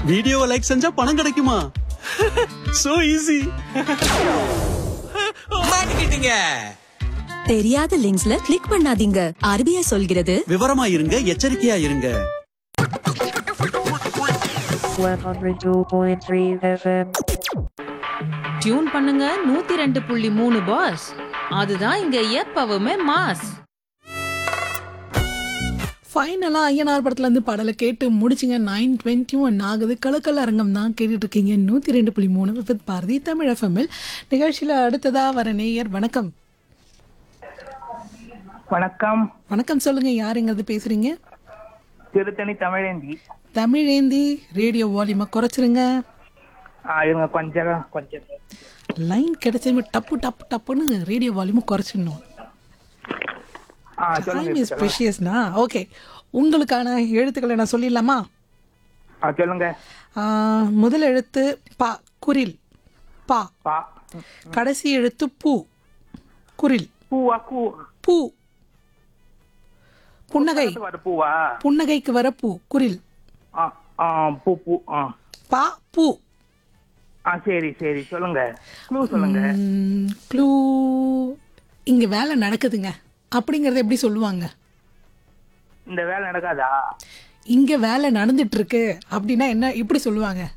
வீடியோவை லைக் செஞ்சா பணம் கிடைக்குமா சோ ஈஸி மாட்டிக்கிட்டீங்க தெரியாத லிங்க்ஸ்ல கிளிக் பண்ணாதீங்க ஆர்பிஐ சொல்கிறது விவரமா இருங்க எச்சரிக்கையா இருங்க 102.3 FM. டியூன் பண்ணுங்க நூத்தி ரெண்டு புள்ளி மூணு பாஸ் அதுதான் இங்க எப்பவுமே மாஸ் ஃபைனலாக ஐயனார் படத்துலேருந்து பாடலை கேட்டு முடிச்சிங்க நைன் டுவெண்ட்டி ஒன் ஆகுது கலக்கல் அரங்கம் தான் கேட்டுட்டு இருக்கீங்க நூற்றி ரெண்டு புள்ளி மூணு வித் பாரதி தமிழ் எஃப்எம்எல் நிகழ்ச்சியில் அடுத்ததாக வர நேயர் வணக்கம் வணக்கம் வணக்கம் சொல்லுங்க யாருங்கிறது பேசுறீங்க திருத்தணி தமிழேந்தி தமிழேந்தி ரேடியோ வால்யூமை குறைச்சிருங்க ஆ, இருங்க கொஞ்சம் கொஞ்சம் லைன் கிடைச்சதுமே டப்பு டப்பு டப்புன்னு ரேடியோ வால்யூமை குறைச்சிடணும் ஆ டைம் சொல்லுங்க இஸ் ப்ரெஷியஸ்னா ஓகே உங்களுக்கான எழுத்துக்களை நான் சொல்லிடலாமா ஆ சொல்லுங்க ஆ, முதல் எழுத்து பா குரில் பா பா கடைசி எழுத்து பூ குரில் பூவா பூ பூ புன்னகை வர பூவா புன்னகைக்கு வர பூ குரில் ஆ ஆ பூ பூ ஆ பா பூ ஆ சரி சரி சொல்லுங்க க்ளூ சொல்லுங்க க்ளூ இங்க வேலை நடக்குதுங்க அப்படிங்கறத எப்படி சொல்லுவாங்க இந்த வேலை நடக்காதா இங்க வேலை நடந்துட்டு இருக்கு அப்படின்னா என்ன இப்படி சொல்லுவாங்க